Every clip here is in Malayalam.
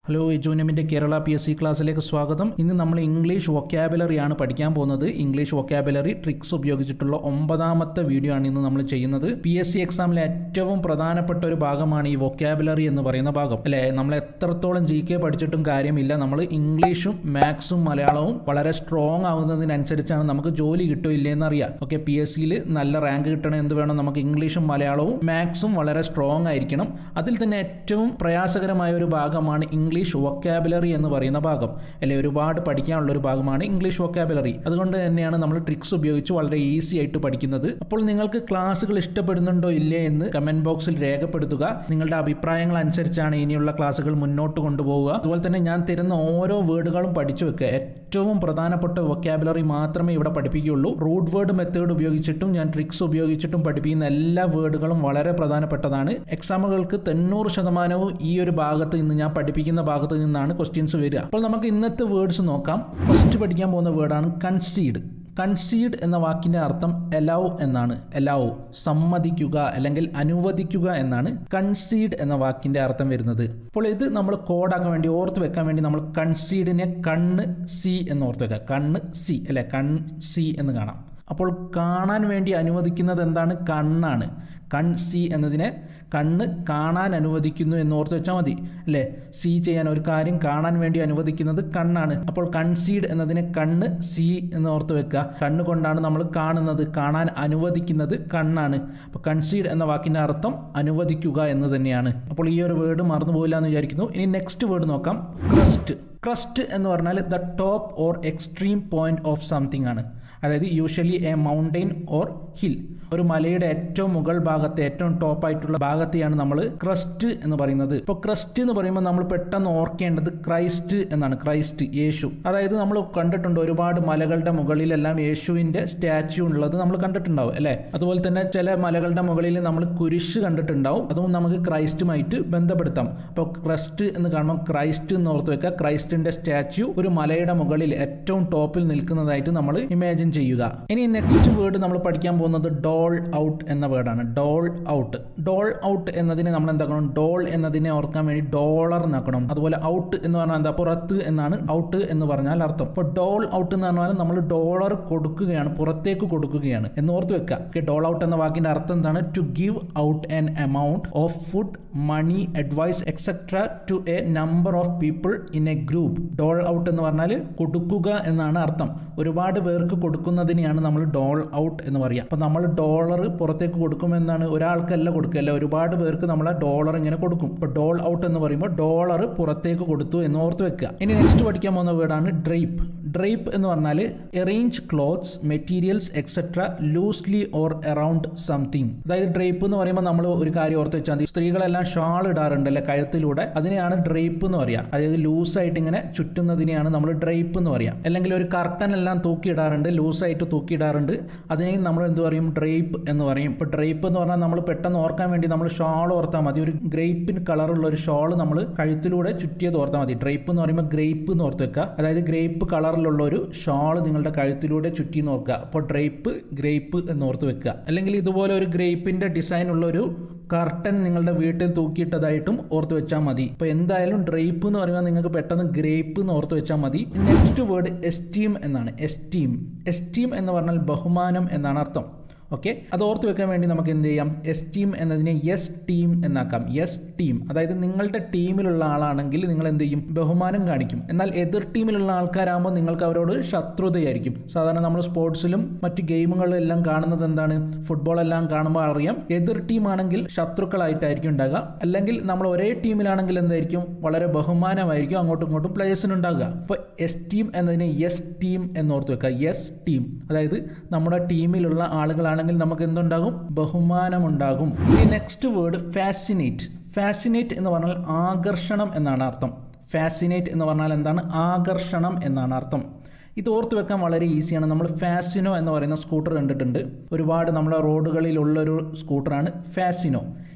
ഹലോ എജൂനമിൻ്റെ കേരള പി എസ് സി ക്ലാസ്സിലേക്ക് സ്വാഗതം ഇന്ന് നമ്മൾ ഇംഗ്ലീഷ് വൊക്കാബുലറിയാണ് പഠിക്കാൻ പോകുന്നത് ഇംഗ്ലീഷ് വൊക്കാബുലറി ട്രിക്സ് ഉപയോഗിച്ചിട്ടുള്ള ഒമ്പതാമത്തെ വീഡിയോ ആണ് ഇന്ന് നമ്മൾ ചെയ്യുന്നത് പി എസ് സി എക്സാമിലെ ഏറ്റവും പ്രധാനപ്പെട്ട ഒരു ഭാഗമാണ് ഈ വൊക്കാബുലറി എന്ന് പറയുന്ന ഭാഗം അല്ലേ നമ്മൾ എത്രത്തോളം ജി കെ പഠിച്ചിട്ടും കാര്യമില്ല നമ്മൾ ഇംഗ്ലീഷും മാത്സും മലയാളവും വളരെ സ്ട്രോങ് ആവുന്നതിനനുസരിച്ചാണ് നമുക്ക് ജോലി കിട്ടോ ഇല്ലേ എന്നറിയാം ഓക്കെ പി എസ് സിയിൽ നല്ല റാങ്ക് കിട്ടണം എന്ത് വേണം നമുക്ക് ഇംഗ്ലീഷും മലയാളവും മാത്സും വളരെ സ്ട്രോങ് ആയിരിക്കണം അതിൽ തന്നെ ഏറ്റവും പ്രയാസകരമായ ഒരു ഭാഗമാണ് ഇംഗ്ലീഷ് വൊക്കാബുലറി എന്ന് പറയുന്ന ഭാഗം അല്ലെ ഒരുപാട് പഠിക്കാനുള്ള ഒരു ഭാഗമാണ് ഇംഗ്ലീഷ് വൊക്കാബുലറി അതുകൊണ്ട് തന്നെയാണ് നമ്മൾ ട്രിക്സ് ഉപയോഗിച്ച് വളരെ ഈസി ആയിട്ട് പഠിക്കുന്നത് അപ്പോൾ നിങ്ങൾക്ക് ക്ലാസ്സുകൾ ഇഷ്ടപ്പെടുന്നുണ്ടോ ഇല്ലേ എന്ന് കമന്റ് ബോക്സിൽ രേഖപ്പെടുത്തുക നിങ്ങളുടെ അഭിപ്രായങ്ങൾ അനുസരിച്ചാണ് ഇനിയുള്ള ക്ലാസ്സുകൾ മുന്നോട്ട് കൊണ്ടുപോവുക അതുപോലെ തന്നെ ഞാൻ തരുന്ന ഓരോ വേർഡുകളും പഠിച്ചു വെക്കുക ഏറ്റവും പ്രധാനപ്പെട്ട വൊക്കാബുലറി മാത്രമേ ഇവിടെ പഠിപ്പിക്കുകയുള്ളൂ റൂട്ട് വേർഡ് മെത്തേഡ് ഉപയോഗിച്ചിട്ടും ഞാൻ ട്രിക്സ് ഉപയോഗിച്ചിട്ടും പഠിപ്പിക്കുന്ന എല്ലാ വേർഡുകളും വളരെ പ്രധാനപ്പെട്ടതാണ് എക്സാമുകൾക്ക് തൊണ്ണൂറ് ശതമാനവും ഈ ഒരു ഭാഗത്ത് നിന്ന് ഞാൻ പഠിപ്പിക്കുന്ന ഭാഗത്ത് നിന്നാണ് ക്വസ്റ്റ്യൻസ് വരിക അപ്പോൾ നമുക്ക് ഇന്നത്തെ വേർഡ്സ് നോക്കാം ഫസ്റ്റ് പഠിക്കാൻ പോകുന്ന വേർഡാണ് കൺസീഡ് കൺസീഡ് എന്ന വാക്കിന്റെ അർത്ഥം എലൗ എന്നാണ് എലൗ സമ്മതിക്കുക അല്ലെങ്കിൽ അനുവദിക്കുക എന്നാണ് കൺസീഡ് എന്ന വാക്കിന്റെ അർത്ഥം വരുന്നത് അപ്പോൾ ഇത് നമ്മൾ കോഡാക്കാൻ വേണ്ടി ഓർത്ത് വെക്കാൻ വേണ്ടി നമ്മൾ കൺസീഡിനെ കണ്ണ് സി എന്ന് ഓർത്ത് വെക്കുക കണ്ണ് സി അല്ലെ കൺ സി എന്ന് കാണാം അപ്പോൾ കാണാൻ വേണ്ടി അനുവദിക്കുന്നത് എന്താണ് കണ്ണാണ് കൺ സി എന്നതിനെ കണ്ണ് കാണാൻ അനുവദിക്കുന്നു എന്ന് ഓർത്ത് വെച്ചാൽ മതി അല്ലേ സി ചെയ്യാൻ ഒരു കാര്യം കാണാൻ വേണ്ടി അനുവദിക്കുന്നത് കണ്ണാണ് അപ്പോൾ കൺസീഡ് എന്നതിനെ കണ്ണ് സി എന്ന് ഓർത്ത് വെക്കുക കണ്ണ് കൊണ്ടാണ് നമ്മൾ കാണുന്നത് കാണാൻ അനുവദിക്കുന്നത് കണ്ണാണ് അപ്പോൾ കൺസീഡ് എന്ന വാക്കിൻ്റെ അർത്ഥം അനുവദിക്കുക എന്ന് തന്നെയാണ് അപ്പോൾ ഈ ഒരു വേർഡ് മറന്നു പോയില്ല എന്ന് വിചാരിക്കുന്നു ഇനി നെക്സ്റ്റ് വേർഡ് നോക്കാം ക്രസ്റ്റ് ക്രസ്റ്റ് എന്ന് പറഞ്ഞാൽ the top or extreme point of something ആണ് അതായത് usually a mountain or hill ഒരു മലയുടെ ഏറ്റവും മുകൾ ഭാഗത്തെ ഏറ്റവും ടോപ്പ് ആയിട്ടുള്ള ഭാഗത്തെയാണ് നമ്മൾ ക്രസ്റ്റ് എന്ന് പറയുന്നത് ഇപ്പോൾ ക്രസ്റ്റ് എന്ന് പറയുമ്പോൾ നമ്മൾ പെട്ടെന്ന് ഓർക്കേണ്ടത് ക്രൈസ്റ്റ് എന്നാണ് ക്രൈസ്റ്റ് യേശു അതായത് നമ്മൾ കണ്ടിട്ടുണ്ട് ഒരുപാട് മലകളുടെ മുകളിലെല്ലാം യേശുവിന്റെ സ്റ്റാച്യു ഉള്ളത് നമ്മൾ കണ്ടിട്ടുണ്ടാവും അല്ലേ അതുപോലെ തന്നെ ചില മലകളുടെ മുകളിൽ നമ്മൾ കുരിശ് കണ്ടിട്ടുണ്ടാവും അതും നമുക്ക് ക്രൈസ്റ്റുമായിട്ട് ബന്ധപ്പെടുത്താം അപ്പോൾ ക്രസ്റ്റ് എന്ന് കാണുമ്പോൾ ക്രൈസ്റ്റ് എന്ന് ഓർത്ത് വെക്കുക ക്രൈസ്റ്റിന്റെ സ്റ്റാച്യു ഒരു മലയുടെ മുകളിൽ ഏറ്റവും ടോപ്പിൽ നിൽക്കുന്നതായിട്ട് നമ്മൾ ഇമാജിൻ ചെയ്യുക ഇനി നെക്സ്റ്റ് വേർഡ് നമ്മൾ പഠിക്കാൻ പോകുന്നത് ഡോൾ ഔട്ട് എന്ന വേർഡാണ് ഡോൾ ഔട്ട് ഡോൾ ഔട്ട് എന്നതിനെ നമ്മൾ എന്താക്കണം ഡോൾ എന്നതിനെ ഓർക്കാൻ വേണ്ടി ഡോളർ എന്നാക്കണം അതുപോലെ ഔട്ട് എന്ന് പറഞ്ഞാൽ എന്താ പുറത്ത് എന്നാണ് ഔട്ട് എന്ന് പറഞ്ഞാൽ അർത്ഥം ഇപ്പോൾ ഡോൾ ഔട്ട് എന്ന് പറഞ്ഞാൽ നമ്മൾ ഡോളർ കൊടുക്കുകയാണ് പുറത്തേക്ക് കൊടുക്കുകയാണ് എന്ന് ഓർത്ത് വെക്കുക ഓക്കെ ഡോൾ ഔട്ട് എന്ന വാക്കിന്റെ അർത്ഥം എന്താണ് to give out an amount of food money advice etcetera to a number of people in a group dole out എന്ന് പറഞ്ഞാൽ കൊടുക്കുക എന്നാണ് അർത്ഥം ഒരുപാട് പേർക്ക് കൊടുക്കുന്നതിനെയാണ് നമ്മൾ ഡോൾ ഔട്ട് എന്ന് പറയുക അപ്പോൾ നമ്മൾ ഡോളർ പുറത്തേക്ക് കൊടുക്കുമെന്നാണ് ഒരാൾക്കല്ല കൊടുക്കുക അല്ല ഒരുപാട് പേർക്ക് നമ്മൾ ഡോളർ ഇങ്ങനെ കൊടുക്കും ഇപ്പോൾ ഡോൾ ഔട്ട് എന്ന് പറയുമ്പോൾ ഡോളർ പുറത്തേക്ക് കൊടുത്തു എന്ന് ഓർത്ത് വെക്കുക ഇനി നെക്സ്റ്റ് പഠിക്കാൻ പോകുന്ന വേർഡാണ് ഡ്രൈപ്പ് ഡ്രൈപ്പ് എന്ന് പറഞ്ഞാൽ arrange clothes materials etcetera loosely or around something അതായത് ഡ്രൈപ്പ് എന്ന് പറയുമ്പോൾ നമ്മൾ ഒരു കാര്യം ഓർത്ത് വെച്ചാൽ മതി സ്ത്രീകളെല്ലാം ഷാൾ ഇടാറുണ്ട് അല്ലെ കഴുത്തിലൂടെ അതിനെയാണ് ഡ്രൈപ്പ് എന്ന് പറയുക അതായത് ലൂസായിട്ട് ഇങ്ങനെ ചുറ്റുന്നതിനെയാണ് നമ്മൾ ഡ്രൈപ്പ് എന്ന് പറയുക അല്ലെങ്കിൽ ഒരു കർട്ടൻ എല്ലാം തൂക്കിയിടാറുണ്ട് ലൂസായിട്ട് തൂക്കിയിടാറുണ്ട് അതിനെയും നമ്മൾ എന്ത് പറയും ഡ്രൈപ്പ് എന്ന് പറയും ഇപ്പോൾ ഡ്രൈപ്പ് എന്ന് പറഞ്ഞാൽ നമ്മൾ പെട്ടെന്ന് ഓർക്കാൻ വേണ്ടി നമ്മൾ ഷാൾ ഓർത്താൽ മതി ഒരു ഗ്രേപ്പിന് കളറുള്ള ഒരു ഷാൾ നമ്മൾ കഴുത്തിലൂടെ ചുറ്റിയത് ഓർത്താൽ മതി ഡ്രൈപ്പ് എന്ന് പറയുമ്പോൾ ഗ്രേപ്പ് എന്ന് ഓർത്ത് വെക്കുക അതായത് ഗ്രേപ്പ് കളറിലുള്ള ഒരു ഷാൾ നിങ്ങളുടെ കഴുത്തിലൂടെ ചുറ്റി നോക്കുക അപ്പോൾ ഡ്രൈപ്പ് ഗ്രേപ്പ് എന്ന് ഓർത്ത് വെക്കുക അല്ലെങ്കിൽ ഇതുപോലെ ഒരു ഗ്രേപ്പിന്റെ ഡിസൈൻ ഉള്ള ഒരു കർട്ടൻ നിങ്ങളുടെ വീട്ടിൽ തൂക്കിയിട്ടതായിട്ടും ഓർത്ത് വെച്ചാൽ മതി അപ്പോൾ എന്തായാലും ഡ്രൈപ്പ് എന്ന് പറയുമ്പോൾ നിങ്ങൾക്ക് പെട്ടെന്ന് ഗ്രേപ്പ് എന്ന് ഓർത്ത് വെച്ചാൽ മതി നെക്സ്റ്റ് വേർഡ് എസ്റ്റീം എന്നാണ് എസ്റ്റീം എസ്റ്റീം എന്ന് പറഞ്ഞാൽ ബഹുമാനം എന്നാണ് അർത്ഥം ഓക്കെ അത് ഓർത്ത് വെക്കാൻ വേണ്ടി നമുക്ക് എന്ത് ചെയ്യാം എസ് ടീം എന്നതിനെ യെസ് ടീം എന്നാക്കാം യെസ് ടീം അതായത് നിങ്ങളുടെ ടീമിലുള്ള ആളാണെങ്കിൽ നിങ്ങൾ എന്ത് ചെയ്യും ബഹുമാനം കാണിക്കും എന്നാൽ എതിർ ടീമിലുള്ള ആൾക്കാരാകുമ്പോൾ നിങ്ങൾക്ക് അവരോട് ശത്രുതയായിരിക്കും സാധാരണ നമ്മൾ സ്പോർട്സിലും മറ്റ് ഗെയിമുകളിലും എല്ലാം കാണുന്നത് എന്താണ് ഫുട്ബോൾ എല്ലാം കാണുമ്പോൾ അറിയാം എതിർ ടീമാണെങ്കിൽ ശത്രുക്കളായിട്ടായിരിക്കും ഉണ്ടാകുക അല്ലെങ്കിൽ നമ്മൾ ഒരേ ടീമിലാണെങ്കിൽ എന്തായിരിക്കും വളരെ ബഹുമാനമായിരിക്കും അങ്ങോട്ടും ഇങ്ങോട്ടും പ്ലേയേഴ്സിന് ഉണ്ടാകുക അപ്പോൾ എസ് ടീം എന്നതിനെ യെസ് ടീം എന്നോർത്ത് വെക്കുക യെസ് ടീം അതായത് നമ്മുടെ ടീമിലുള്ള ആളുകളാണെങ്കിൽ നമുക്ക് എന്തുണ്ടാകും ബഹുമാനമുണ്ടാകും ഇനി നെക്സ്റ്റ് വേർഡ് ഫാസിനേറ്റ് ഫാസിനേറ്റ് എന്ന് പറഞ്ഞാൽ ആകർഷണം എന്നാണ് അർത്ഥം ഫാസിനേറ്റ് എന്ന് പറഞ്ഞാൽ എന്താണ് ആകർഷണം എന്നാണ് അർത്ഥം ഇത് ഓർത്ത് വെക്കാൻ വളരെ ഈസിയാണ് നമ്മൾ ഫാസിനോ എന്ന് പറയുന്ന സ്കൂട്ടർ കണ്ടിട്ടുണ്ട് ഒരുപാട് നമ്മുടെ റോഡുകളിലുള്ള ഒരു സ്കൂട്ടറാണ് ഫാസിനോ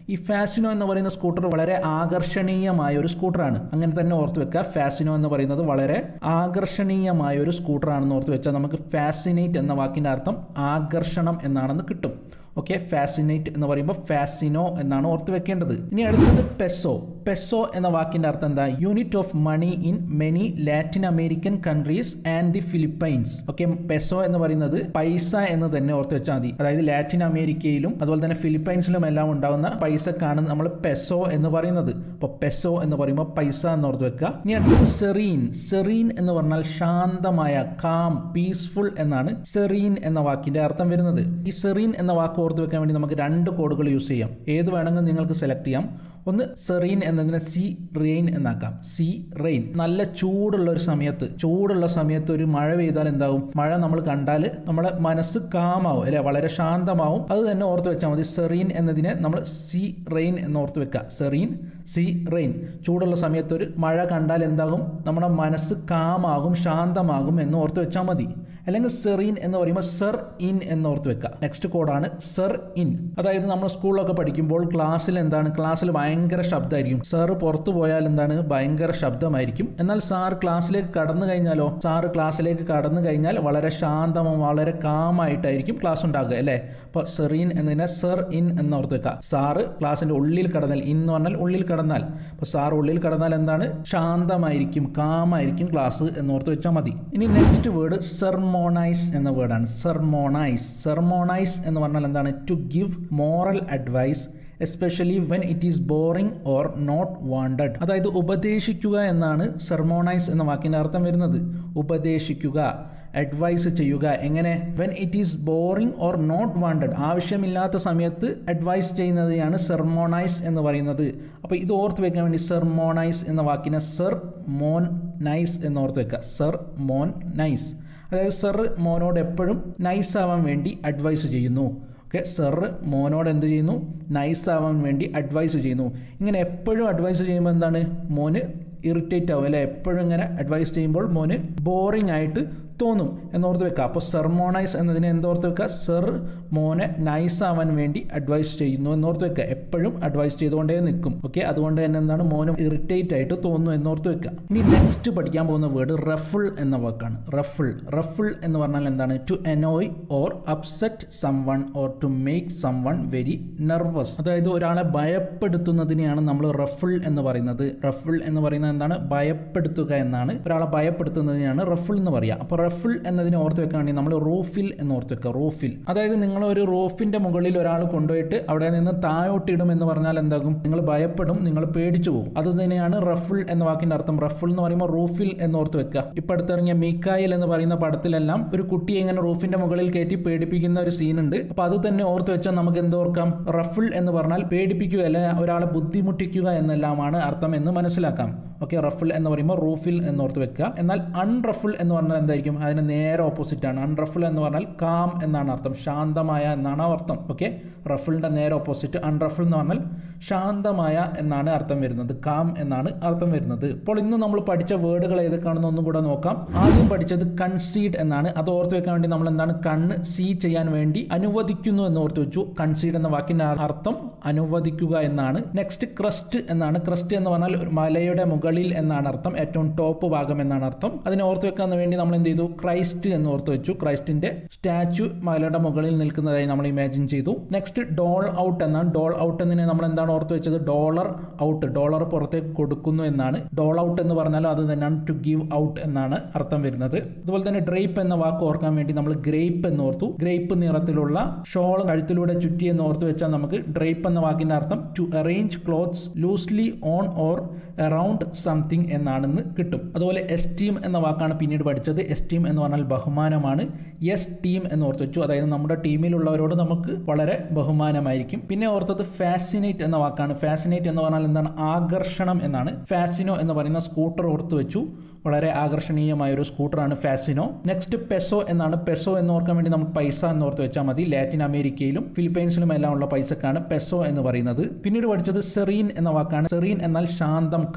ഈ ഫാസിനോ എന്ന് പറയുന്ന സ്കൂട്ടർ വളരെ ആകർഷണീയമായ ഒരു സ്കൂട്ടറാണ് അങ്ങനെ തന്നെ ഓർത്ത് വെക്കുക ഫാസിനോ എന്ന് പറയുന്നത് വളരെ ആകർഷണീയമായ ഒരു സ്കൂട്ടറാണെന്ന് ഓർത്ത് വെച്ചാൽ നമുക്ക് ഫാസിനേറ്റ് എന്ന വാക്കിൻ്റെ അർത്ഥം ആകർഷണം എന്നാണെന്ന് കിട്ടും ഓക്കെ ഫാസിനേറ്റ് എന്ന് പറയുമ്പോൾ ഫാസിനോ എന്നാണ് ഓർത്ത് വെക്കേണ്ടത് ഇനി അടുത്തത് പെസോ പെസോ എന്ന വാക്കിന്റെ അർത്ഥം എന്താ unit of money in many Latin American countries and the Philippines okay peso എന്ന് പറയുന്നത് പൈസ എന്ന് തന്നെ ഓർത്ത് വെച്ചാൽ മതി അതായത് ലാറ്റിൻ അമേരിക്കയിലും അതുപോലെ തന്നെ ഫിലിപ്പൈൻസിലും എല്ലാം ഉണ്ടാകുന്ന പൈസക്കാണ് നമ്മൾ പെസോ എന്ന് പറയുന്നത് അപ്പോൾ പെസോ എന്ന് പറയുമ്പോൾ പൈസ എന്ന് ഓർത്ത് വെക്കുക ഇനി അടുത്തത് സെറീൻ സെറീൻ എന്ന് പറഞ്ഞാൽ ശാന്തമായ കാം പീസ്ഫുൾ എന്നാണ് സെറീൻ എന്ന വാക്കിന്റെ അർത്ഥം വരുന്നത് ഈ സെറീൻ എന്ന വാക്ക് ഓർത്ത് വെക്കാൻ വേണ്ടി നമുക്ക് രണ്ട് കോഡുകൾ യൂസ് ചെയ്യാം ഏത് വേണമെങ്കിൽ നിങ്ങൾക്ക് സെലക്ട് ചെയ്യാം ഒന്ന് സെറീൻ എന്നതിനെ സി റെയിൻ എന്നാക്കാം സി റെയിൻ നല്ല ചൂടുള്ള ഒരു സമയത്ത് ചൂടുള്ള സമയത്ത് ഒരു മഴ പെയ്താൽ എന്താവും മഴ നമ്മൾ കണ്ടാൽ നമ്മളെ മനസ്സ് കാമാവും അല്ലെ വളരെ ശാന്തമാവും അത് തന്നെ ഓർത്ത് വെച്ചാൽ മതി സെറീൻ എന്നതിനെ നമ്മൾ സി റെയിൻ എന്ന് ഓർത്ത് വെക്കുക സെറീൻ സി റെയിൻ ചൂടുള്ള സമയത്ത് ഒരു മഴ കണ്ടാൽ എന്താകും നമ്മുടെ മനസ്സ് കാമാകും ശാന്തമാകും എന്ന് ഓർത്ത് വെച്ചാൽ മതി അല്ലെങ്കിൽ സെറീൻ എന്ന് പറയുമ്പോൾ സെർ ഇൻ എന്ന് ഓർത്ത് വെക്കുക നെക്സ്റ്റ് കോഡാണ് സെർ ഇൻ അതായത് നമ്മൾ സ്കൂളിലൊക്കെ പഠിക്കുമ്പോൾ ക്ലാസ്സിൽ എന്താണ് ക്ലാസ്സിൽ ഭയങ്കര ശബ്ദമായിരിക്കും സാർ പുറത്തു പോയാൽ എന്താണ് ഭയങ്കര ശബ്ദമായിരിക്കും എന്നാൽ സാർ ക്ലാസ്സിലേക്ക് കടന്നു കഴിഞ്ഞാലോ സാർ ക്ലാസ്സിലേക്ക് കടന്നു കഴിഞ്ഞാൽ വളരെ ശാന്തവും വളരെ കാമായിട്ടായിരിക്കും ക്ലാസ് ഉണ്ടാകുക അല്ലേ അപ്പോൾ സെറീൻ എന്നതിനെ സെർ ഇൻ എന്ന് ഓർത്ത് വെക്കുക സാറ് ക്ലാസ്സിന്റെ ഉള്ളിൽ കടന്നാൽ ഇൻ എന്ന് പറഞ്ഞാൽ ഉള്ളിൽ കടന്നാൽ അപ്പോൾ സാർ ഉള്ളിൽ കടന്നാൽ എന്താണ് ശാന്തമായിരിക്കും കാമായിരിക്കും ക്ലാസ് എന്ന് ഓർത്ത് വെച്ചാൽ മതി ഇനി നെക്സ്റ്റ് വേർഡ് സെർമോണൈസ് എന്ന വേർഡാണ് സെർമോണൈസ് സെർമോണൈസ് എന്ന് പറഞ്ഞാൽ എന്താണ് to give moral advice especially when it is boring or not wanted അതായത് ഉപദേശിക്കുക എന്നാണ് സെർമോണൈസ് എന്ന വാക്കിൻ്റെ അർത്ഥം വരുന്നത് ഉപദേശിക്കുക അഡ്വൈസ് ചെയ്യുക എങ്ങനെ when it is boring or not wanted ആവശ്യമില്ലാത്ത സമയത്ത് അഡ്വൈസ് ചെയ്യുന്നതിനെയാണ് സെർമോണൈസ് എന്ന് പറയുന്നത് അപ്പോൾ ഇത് ഓർത്ത് വെക്കാൻ വേണ്ടി സെർമോണൈസ് എന്ന വാക്കിനെ സെർ മോൻ നൈസ് എന്ന് ഓർത്ത് വെക്കുക സെർ മോൻ നൈസ് അതായത് സെർ മോനോട് എപ്പോഴും നൈസ് ആവാൻ വേണ്ടി അഡ്വൈസ് ചെയ്യുന്നു ഓക്കെ സർ മോനോട് എന്ത് ചെയ്യുന്നു നൈസ് ആവാൻ വേണ്ടി അഡ്വൈസ് ചെയ്യുന്നു ഇങ്ങനെ എപ്പോഴും അഡ്വൈസ് ചെയ്യുമ്പോൾ എന്താണ് മോന് ഇറിറ്റേറ്റ് ആവും അല്ലെ എപ്പോഴും ഇങ്ങനെ അഡ്വൈസ് ചെയ്യുമ്പോൾ മോന് ബോറിംഗ് ആയിട്ട് തോന്നും എന്നോർത്ത് വെക്കുക അപ്പോൾ സെർമോണൈസ് എന്നതിനെ എന്തോർത്ത് വെക്കുക സെർ മോനെ നൈസ് ആവാൻ വേണ്ടി അഡ്വൈസ് ചെയ്യുന്നു എന്നോർത്ത് വെക്കുക എപ്പോഴും അഡ്വൈസ് ചെയ്തുകൊണ്ടേ നിൽക്കും ഓക്കെ അതുകൊണ്ട് തന്നെ എന്താണ് മോനും ഇറിറ്റേറ്റ് ആയിട്ട് തോന്നുന്നു എന്നോർത്ത് വെക്കുക ഇനി നെക്സ്റ്റ് പഠിക്കാൻ പോകുന്ന വേർഡ് റഫിൾ എന്ന വാക്കാണ് റഫിൾ റഫിൾ എന്ന് പറഞ്ഞാൽ എന്താണ് to annoy or upset someone or to make someone very nervous അതായത് ഒരാളെ ഭയപ്പെടുത്തുന്നതിനെയാണ് നമ്മൾ റഫിൾ എന്ന് പറയുന്നത് റഫിൾ എന്ന് പറയുന്നത് എന്താണ് ഭയപ്പെടുത്തുക എന്നാണ് ഒരാളെ ഭയപ്പെടുത്തുന്നതിനെയാണ് റഫിൾ എന്ന് പറയുക അപ്പോൾ റഫിൾ എന്നതിനെ ഓർത്ത് വെക്കുകയാണെങ്കിൽ നമ്മൾ റൂഫിൽ എന്ന് ഓർത്ത് വെക്കുക റൂഫിൽ അതായത് നിങ്ങൾ ഒരു റൂഫിന്റെ മുകളിൽ ഒരാൾ കൊണ്ടുപോയിട്ട് അവിടെ നിന്ന് താഴോട്ടിടും എന്ന് പറഞ്ഞാൽ എന്താകും നിങ്ങൾ ഭയപ്പെടും നിങ്ങൾ പേടിച്ചു പോകും അത് തന്നെയാണ് റഫിൾ എന്ന വാക്കിന്റെ അർത്ഥം റഫിൾ എന്ന് പറയുമ്പോൾ റൂഫിൽ എന്ന് ഓർത്ത് വെക്കുക ഇപ്പൊ അടുത്തിറങ്ങിയ മീക്കായിൽ എന്ന് പറയുന്ന പടത്തിലെല്ലാം ഒരു കുട്ടിയെ ഇങ്ങനെ റൂഫിന്റെ മുകളിൽ കയറ്റി പേടിപ്പിക്കുന്ന ഒരു സീൻ ഉണ്ട് അപ്പൊ അത് തന്നെ ഓർത്ത് വെച്ചാൽ നമുക്ക് എന്തോർക്കാം റഫിൾ എന്ന് പറഞ്ഞാൽ പേടിപ്പിക്കുക അല്ലെ ഒരാളെ ബുദ്ധിമുട്ടിക്കുക എന്നെല്ലാമാണ് അർത്ഥം എന്ന് മനസ്സിലാക്കാം ഓക്കെ റഫിൾ എന്ന് പറയുമ്പോൾ റൂഫിൽ എന്ന് ഓർത്ത് വെക്കുക എന്നാൽ അൺറഫിൾ എന്ന് പറഞ്ഞാൽ എന്തായിരിക്കും അതിന് നേരെ ഓപ്പോസിറ്റ് ആണ് അൺറഫിൾ എന്ന് പറഞ്ഞാൽ കാം എന്നാണ് അർത്ഥം ശാന്തമായ എന്നാണ് അർത്ഥം ഓക്കെ റഫിളിന്റെ നേരെ ഓപ്പോസിറ്റ് അൺറഫിൾ എന്ന് പറഞ്ഞാൽ ശാന്തമായ എന്നാണ് അർത്ഥം വരുന്നത് കാം എന്നാണ് അർത്ഥം വരുന്നത് അപ്പോൾ ഇന്ന് നമ്മൾ പഠിച്ച വേർഡുകൾ ഏതൊക്കെയാണെന്ന് ഒന്നും കൂടെ നോക്കാം ആദ്യം പഠിച്ചത് കൺസീഡ് എന്നാണ് അത് ഓർത്ത് വെക്കാൻ വേണ്ടി നമ്മൾ എന്താണ് കണ്ണ് സീ ചെയ്യാൻ വേണ്ടി അനുവദിക്കുന്നു എന്ന് ഓർത്ത് വെച്ചു കൺസീഡ് എന്ന വാക്കിന്റെ അർത്ഥം അനുവദിക്കുക എന്നാണ് നെക്സ്റ്റ് ക്രസ്റ്റ് എന്നാണ് ക്രസ്റ്റ് എന്ന് പറഞ്ഞാൽ ഒരു മലയുടെ മുകളിൽ എന്നാണ് അർത്ഥം ഏറ്റവും ടോപ്പ് ഭാഗം എന്നാണ് അർത്ഥം അതിനെ ഓർത്ത് വെക്കാൻ വേണ്ടി നമ്മൾ എന്ത് ചെയ്തു ക്രൈസ്റ്റ് എന്ന് ഓർത്ത് വെച്ചു ക്രൈസ്റ്റിന്റെ സ്റ്റാച്ചു മലയുടെ മുകളിൽ നിൽക്കുന്നതായി നമ്മൾ ഇമാജിൻ ചെയ്തു നെക്സ്റ്റ് ഡോൾ ഔട്ട് എന്നാണ് ഡോൾ ഔട്ട് എന്നതിനെ നമ്മൾ എന്താണ് ഓർത്ത് വെച്ചത് ഡോളർ ഔട്ട് ഡോളർ പുറത്തേക്ക് കൊടുക്കുന്നു എന്നാണ് ഡോൾ ഔട്ട് എന്ന് പറഞ്ഞാൽ അത് തന്നെയാണ് ടു ഗിവ് ഔട്ട് എന്നാണ് അർത്ഥം വരുന്നത് അതുപോലെ തന്നെ ഡ്രേപ്പ് എന്ന വാക്ക് ഓർക്കാൻ വേണ്ടി നമ്മൾ ഗ്രേപ്പ് എന്ന് ഓർത്തു ഗ്രേപ്പ് നിറത്തിലുള്ള ഷോൾ കഴുത്തിലൂടെ ചുറ്റി എന്ന് ഓർത്ത് വെച്ചാൽ നമുക്ക് ഡ്രേപ്പ് എന്ന വാക്കിന്റെ അർത്ഥം to arrange clothes loosely on or around something എന്നാണെന്ന് കിട്ടും അതുപോലെ എസ്റ്റീം എന്ന വാക്കാണ് പിന്നീട് പഠിച്ചത് എസ്റ്റീം എന്ന് പറഞ്ഞാൽ ബഹുമാനമാണ് യെസ് ടീം എന്ന് ഓർത്ത് വെച്ചു അതായത് നമ്മുടെ ടീമിലുള്ളവരോട് നമുക്ക് വളരെ ബഹുമാനമായിരിക്കും പിന്നെ ഓർത്തത് ഫാസിനേറ്റ് എന്ന വാക്കാണ് ഫാസിനേറ്റ് എന്ന് പറഞ്ഞാൽ എന്താണ് ആകർഷണം എന്നാണ് ഫാസിനോ എന്ന് പറയുന്ന സ്കൂട്ടർ ഓർത്ത് വെച്ചു വളരെ ആകർഷണീയമായ ഒരു സ്കൂട്ടറാണ് ഫാസിനോ നെക്സ്റ്റ് പെസോ എന്നാണ് പെസോ എന്ന് ഓർക്കാൻ വേണ്ടി നമ്മൾ പൈസ എന്ന് ഓർത്ത് വെച്ചാൽ മതി ലാറ്റിൻ അമേരിക്കയിലും ഫിലിപ്പൈൻസിലും എല്ലാം ഉള്ള പൈസക്കാണ് പെസോ എന്ന് പറയുന്നത് പിന്നീട് പഠിച്ചത് സെറീൻ എന്ന വാക്കാണ് സെറീൻ എന്നാൽ ശാന്തം കാം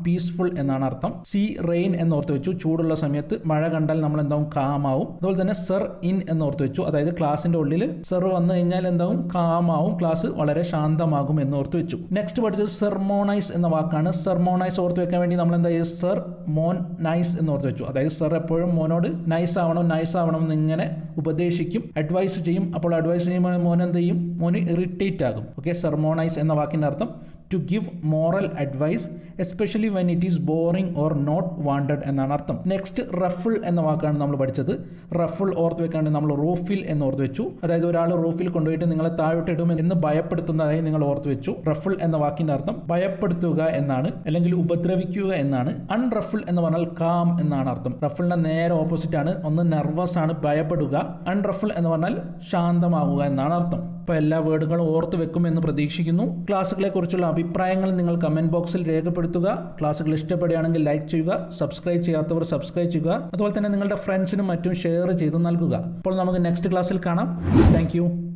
പീസ്ഫുൾ എന്നാണ് അർത്ഥം സി റെയിൻ എന്ന് ഓർത്ത് വെച്ചു ചൂടുള്ള സമയത്ത് മഴ കണ്ടാൽ നമ്മൾ എന്താവും കാമാവും അതുപോലെ തന്നെ സർ ഇൻ എന്ന് ഓർത്ത് വെച്ചു അതായത് ക്ലാസിന്റെ ഉള്ളിൽ സർ വന്നു കഴിഞ്ഞാൽ എന്താവും കാമാവും ക്ലാസ് വളരെ ശാന്തമാകും എന്ന് ഓർത്ത് വെച്ചു നെക്സ്റ്റ് പഠിച്ചത് സെർമോണൈസ് എന്ന വാക്കാണ് സെർമോണൈസ് ഓർത്ത് വെക്കാൻ വേണ്ടി നമ്മൾ എന്താ ചെയ്ത് സർ മോൻ നൈസ് എന്ന് ഓർത്ത് വെച്ചു അതായത് സർ എപ്പോഴും മോനോട് നൈസ് ആവണം നൈസ് ആവണം എന്ന് ഇങ്ങനെ ഉപദേശിക്കും അഡ്വൈസ് ചെയ്യും അപ്പോൾ അഡ്വൈസ് ചെയ്യുമ്പോൾ മോൻ എന്ത് ചെയ്യും മോന് ഇറിറ്റേറ്റ് ആകും ഓക്കെ സെർമോണൈസ് എന്ന വാക്കിന്റെ അർത്ഥം to give moral advice especially when it is boring or not wanted എന്നാണ് അർത്ഥം നെക്സ്റ്റ് റഫിൾ എന്ന വാക്കാണ് നമ്മൾ പഠിച്ചത് റഫിൾ ഓർത്ത് വെക്കാണ്ട് നമ്മൾ റൂഫിൽ എന്ന് ഓർത്ത് വെച്ചു അതായത് ഒരാൾ റൂഫിൽ കൊണ്ടുപോയിട്ട് നിങ്ങളെ താഴോട്ട് ഇടും എന്ന് ഭയപ്പെടുത്തുന്നതായി നിങ്ങൾ ഓർത്ത് വെച്ചു റഫിൾ എന്ന വാക്കിന്റെ അർത്ഥം ഭയപ്പെടുത്തുക എന്നാണ് അല്ലെങ്കിൽ ഉപദ്രവിക്കുക എന്നാണ് അൺറഫിൾ എന്ന് പറഞ്ഞാൽ കാം എന്നാണ് അർത്ഥം റഫിളിന്റെ നേരെ ഓപ്പോസിറ്റ് ആണ് ഒന്ന് നെർവസ് ആണ് ഭയപ്പെടുക അൺറഫിൾ എന്ന് പറഞ്ഞാൽ ശാന്തമാവുക എന്നാണ് അർത്ഥം അപ്പോൾ എല്ലാ വേർഡുകളും ഓർത്ത് വെക്കും എന്ന് പ്രതീക്ഷിക്കുന്നു ക്ലാസ്സുകളെ കുറിച്ചുള്ള അഭിപ്രായങ്ങൾ നിങ്ങൾ കമന്റ് ബോക്സിൽ രേഖപ്പെടുത്തുക ക്ലാസ്സുകൾ ഇഷ്ടപ്പെടുകയാണെങ്കിൽ ലൈക്ക് ചെയ്യുക സബ്സ്ക്രൈബ് ചെയ്യാത്തവർ സബ്സ്ക്രൈബ് ചെയ്യുക അതുപോലെ തന്നെ നിങ്ങളുടെ ഫ്രണ്ട്സിനും മറ്റും ഷെയർ ചെയ്ത് നൽകുക അപ്പോൾ നമുക്ക് നെക്സ്റ്റ് ക്ലാസ്സിൽ കാണാം താങ്ക്